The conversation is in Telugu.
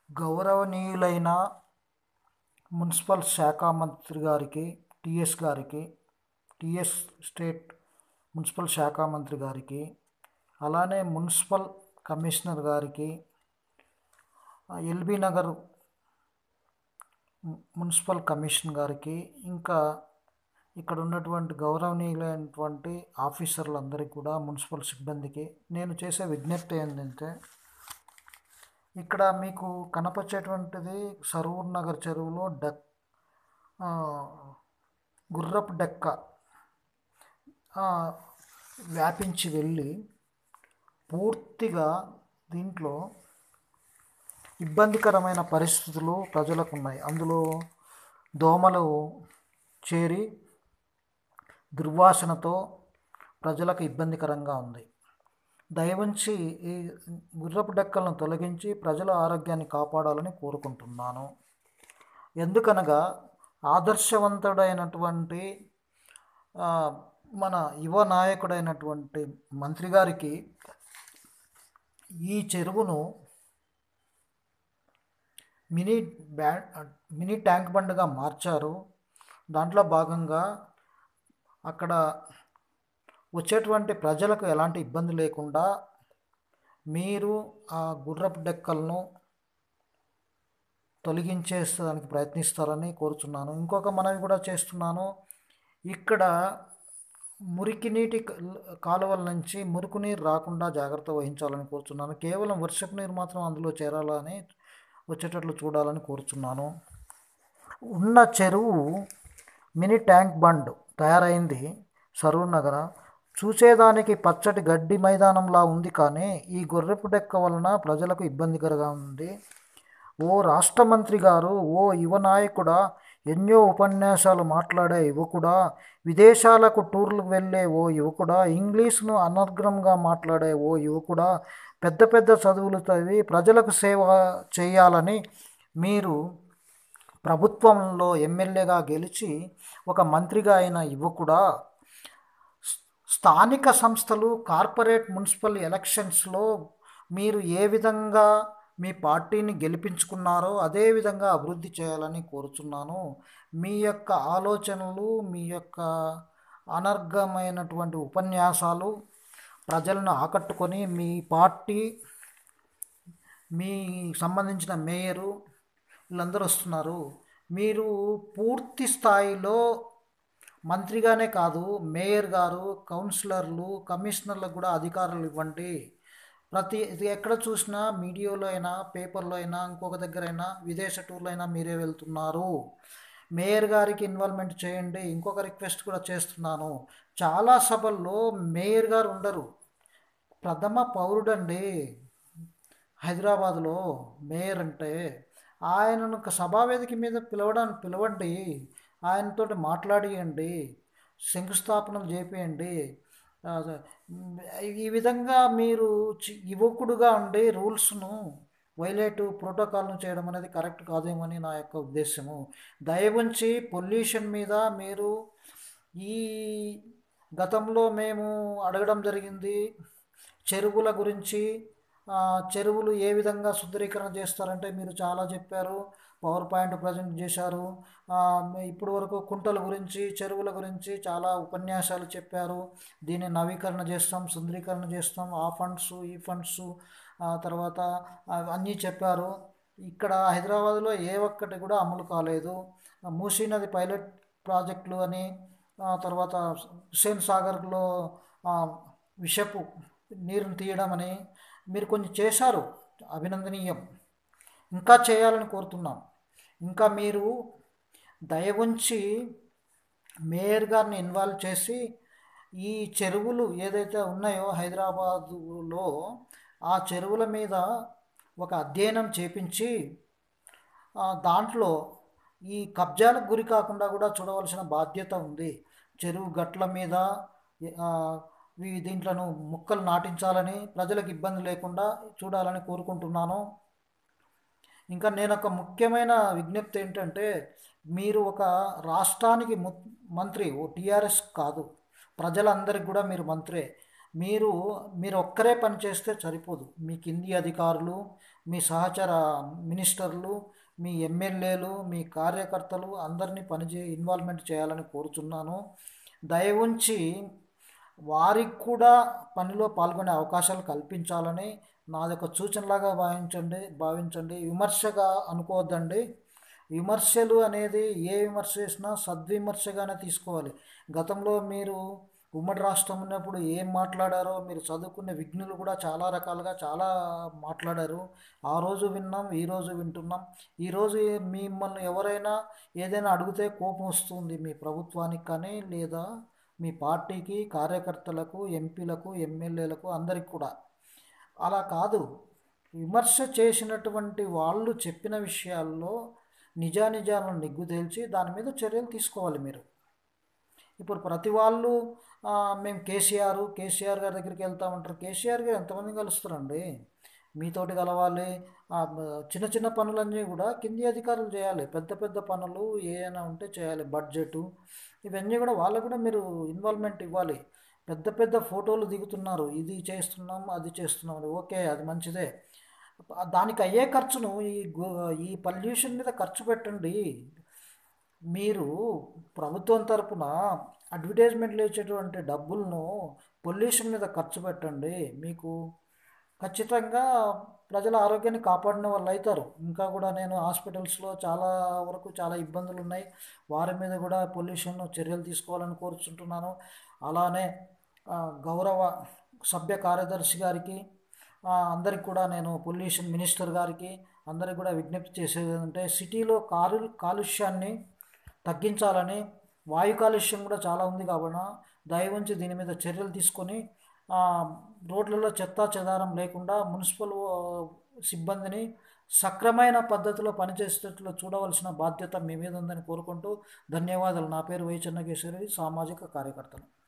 గౌరవనీయులైన మున్సిపల్ శాఖ మంత్రి గారికి టిఎస్ గారికి టిఎస్ స్టేట్ మున్సిపల్ శాఖ మంత్రి గారికి అలానే మున్సిపల్ కమిషనర్ గారికి ఎల్బీ నగర్ మున్సిపల్ కమిషన్ గారికి ఇంకా ఇక్కడ ఉన్నటువంటి గౌరవనీయులైనటువంటి ఆఫీసర్లందరికీ కూడా మున్సిపల్ సిబ్బందికి నేను చేసే విజ్ఞప్తి ఏంటంటే ఇక్కడ మీకు కనపరిచేటువంటిది సరూర్ నగర్ చెరువులో డెక్ గుర్రపు డెక్క వ్యాపించి వెళ్ళి పూర్తిగా దీంట్లో ఇబ్బందికరమైన పరిస్థితులు ప్రజలకు ఉన్నాయి అందులో దోమలు చేరి దుర్వాసనతో ప్రజలకు ఇబ్బందికరంగా ఉంది దయవుంచి ఈ గుర్రపు డెక్కలను తొలగించి ప్రజల ఆరోగ్యాన్ని కాపాడాలని కోరుకుంటున్నాను ఎందుకనగా ఆదర్శవంతుడైనటువంటి మన యువ నాయకుడైనటువంటి మంత్రి గారికి ఈ చెరువును మినీ బ్యా మినీ ట్యాంక్ బండ్గా మార్చారు దాంట్లో భాగంగా అక్కడ వచ్చేటువంటి ప్రజలకు ఎలాంటి ఇబ్బంది లేకుండా మీరు ఆ గుర్రపు డెక్కలను తొలగించేసేదానికి ప్రయత్నిస్తారని కోరుచున్నాను ఇంకొక మనవి కూడా చేస్తున్నాను ఇక్కడ మురికి నీటి కాలువల నుంచి మురుకు నీరు రాకుండా జాగ్రత్త వహించాలని కోరుచున్నాను కేవలం వర్షపు నీరు మాత్రం అందులో చేరాలని వచ్చేటట్లు చూడాలని కోరుచున్నాను ఉన్న చెరువు మినీ ట్యాంక్ బండ్ తయారైంది సరూర్ నగర చూసేదానికి పచ్చటి గడ్డి మైదానంలా ఉంది కానీ ఈ గొర్రెపు డెక్క వలన ప్రజలకు ఇబ్బందికరంగా ఉంది ఓ రాష్ట్ర మంత్రి గారు ఓ యువ నాయకుడా ఎన్నో ఉపన్యాసాలు మాట్లాడే యువకుడా విదేశాలకు టూర్లకు వెళ్ళే ఓ యువకుడా ఇంగ్లీష్ను అనర్గ్రంగా మాట్లాడే ఓ యువకుడా పెద్ద పెద్ద చదువులు చదివి ప్రజలకు సేవ చేయాలని మీరు ప్రభుత్వంలో ఎమ్మెల్యేగా గెలిచి ఒక మంత్రిగా అయిన యువకుడా స్థానిక సంస్థలు కార్పొరేట్ మున్సిపల్ ఎలక్షన్స్లో మీరు ఏ విధంగా మీ పార్టీని గెలిపించుకున్నారో అదే విధంగా అభివృద్ధి చేయాలని కోరుచున్నాను మీ యొక్క ఆలోచనలు మీ యొక్క అనర్గమైనటువంటి ఉపన్యాసాలు ప్రజలను ఆకట్టుకొని మీ పార్టీ మీ సంబంధించిన మేయరు వీళ్ళందరూ వస్తున్నారు మీరు పూర్తి స్థాయిలో మంత్రిగానే కాదు మేయర్ గారు కౌన్సిలర్లు కమిషనర్లకు కూడా అధికారులు ఇవ్వండి ప్రతి ఎక్కడ చూసినా మీడియాలో అయినా పేపర్లో అయినా ఇంకొక దగ్గర అయినా విదేశ టూర్లో అయినా మీరే వెళ్తున్నారు మేయర్ గారికి ఇన్వాల్వ్మెంట్ చేయండి ఇంకొక రిక్వెస్ట్ కూడా చేస్తున్నాను చాలా సభల్లో మేయర్ గారు ఉండరు ప్రథమ పౌరుడండి హైదరాబాద్లో మేయర్ అంటే ఆయనను సభావేదిక మీద పిలవడానికి పిలవండి ఆయనతో మాట్లాడియండి శంకుస్థాపనలు చేపియండి ఈ విధంగా మీరు యువకుడుగా ఉండి రూల్స్ను వైలేట్ ప్రోటోకాల్ను చేయడం అనేది కరెక్ట్ కాదేమని నా యొక్క ఉద్దేశము దయవుంచి పొల్యూషన్ మీద మీరు ఈ గతంలో మేము అడగడం జరిగింది చెరువుల గురించి చెరువులు ఏ విధంగా శుద్ధీకరణ చేస్తారంటే మీరు చాలా చెప్పారు పవర్ పాయింట్ ప్రజెంట్ చేశారు ఇప్పటి వరకు కుంటల గురించి చెరువుల గురించి చాలా ఉపన్యాసాలు చెప్పారు దీన్ని నవీకరణ చేస్తాం సుందరీకరణ చేస్తాం ఆ ఫండ్స్ ఈ ఫండ్స్ తర్వాత అన్నీ చెప్పారు ఇక్కడ హైదరాబాద్లో ఏ ఒక్కటి కూడా అమలు కాలేదు మూసీ నది పైలట్ ప్రాజెక్టులు అని తర్వాత హుస్సేన్ సాగర్లో విషపు నీరుని తీయడం అని మీరు కొంచెం చేశారు అభినందనీయం ఇంకా చేయాలని కోరుతున్నాం ఇంకా మీరు దయవుంచి మేయర్ గారిని ఇన్వాల్వ్ చేసి ఈ చెరువులు ఏదైతే ఉన్నాయో హైదరాబాదులో ఆ చెరువుల మీద ఒక అధ్యయనం చేపించి దాంట్లో ఈ కబ్జాలకు గురి కాకుండా కూడా చూడవలసిన బాధ్యత ఉంది చెరువు గట్ల మీద దీంట్లను మొక్కలు నాటించాలని ప్రజలకు ఇబ్బంది లేకుండా చూడాలని కోరుకుంటున్నాను ఇంకా నేను ఒక ముఖ్యమైన విజ్ఞప్తి ఏంటంటే మీరు ఒక రాష్ట్రానికి మంత్రి ఓ టీఆర్ఎస్ కాదు ప్రజలందరికీ కూడా మీరు మంత్రే మీరు మీరు ఒక్కరే పనిచేస్తే సరిపోదు మీ కింది అధికారులు మీ సహచర మినిస్టర్లు మీ ఎమ్మెల్యేలు మీ కార్యకర్తలు అందరినీ పనిచే ఇన్వాల్వ్మెంట్ చేయాలని కోరుచున్నాను దయ ఉంచి వారికి కూడా పనిలో పాల్గొనే అవకాశాలు కల్పించాలని నాది ఒక సూచనలాగా భావించండి భావించండి విమర్శగా అనుకోవద్దండి విమర్శలు అనేది ఏ విమర్శ చేసినా సద్విమర్శగానే తీసుకోవాలి గతంలో మీరు ఉమ్మడి రాష్ట్రం ఉన్నప్పుడు ఏం మాట్లాడారో మీరు చదువుకునే విఘ్నులు కూడా చాలా రకాలుగా చాలా మాట్లాడారు ఆ రోజు విన్నాం ఈ రోజు వింటున్నాం ఈరోజు మిమ్మల్ని ఎవరైనా ఏదైనా అడిగితే కోపం వస్తుంది మీ ప్రభుత్వానికి కానీ లేదా మీ పార్టీకి కార్యకర్తలకు ఎంపీలకు ఎమ్మెల్యేలకు అందరికి కూడా అలా కాదు విమర్శ చేసినటువంటి వాళ్ళు చెప్పిన విషయాల్లో నిజానిజాలను నిగ్గు తేల్చి దాని మీద చర్యలు తీసుకోవాలి మీరు ఇప్పుడు ప్రతి వాళ్ళు ఆ, మేము కేసీఆర్ కేసీఆర్ గారి దగ్గరికి వెళ్తామంటారు కేసీఆర్ గారు ఎంతమంది కలుస్తారండి మీతోటి కలవాలి ఆ, బ- చిన్న చిన్న పనులన్నీ కూడా కింది అధికారులు చేయాలి పెద్ద పెద్ద పనులు ఏమైనా ఉంటే చేయాలి బడ్జెట్ ఇవన్నీ కూడా వాళ్ళకు కూడా మీరు ఇన్వాల్వ్మెంట్ ఇవ్వాలి పెద్ద పెద్ద ఫోటోలు దిగుతున్నారు ఇది చేస్తున్నాం అది చేస్తున్నాం అని. ఓకే అది మంచిదే దానికి అయ్యే ఖర్చును ఈ గు- ఈ పొల్యూషన్ మీద ఖర్చు పెట్టండి మీరు ప్రభుత్వం తరపున అడ్వర్టైజ్మెంట్లు ఇచ్చేటువంటి డబ్బులను పొల్యూషన్ మీద ఖర్చు పెట్టండి మీకు ఖచ్చితంగా ప్రజల ఆరోగ్యాన్ని కాపాడిన వాళ్ళు అవుతారు ఇంకా కూడా నేను హాస్పిటల్స్లో చాలా వరకు చాలా ఇబ్బందులు ఉన్నాయి వారి మీద కూడా పొల్యూషన్ చర్యలు తీసుకోవాలని కోరుచుంటున్నాను అలానే ఆ, గౌరవ సభ్య కార్యదర్శి గారికి ఆ, అందరికి కూడా నేను పొల్యూషన్ మినిస్టర్ గారికి అందరికి కూడా విజ్ఞప్తి చేసేది ఏంటంటే సిటీలో కాలు కాలుష్యాన్ని తగ్గించాలని వాయు కాలుష్యం కూడా చాలా ఉంది కాబట్టి దయ ఉంచి దీని మీద చర్యలు తీసుకొని ఆ, రోడ్లలో చెత్తా చెదారం లేకుండా మున్సిపల్ ఆ, సిబ్బందిని సక్రమైన పద్ధతిలో పనిచేసేటట్లు చూడవలసిన బాధ్యత మీ మీద ఉందని కోరుకుంటూ ధన్యవాదాలు నా పేరు వై చెన్నకేశ్వరి సామాజిక కార్యకర్తలు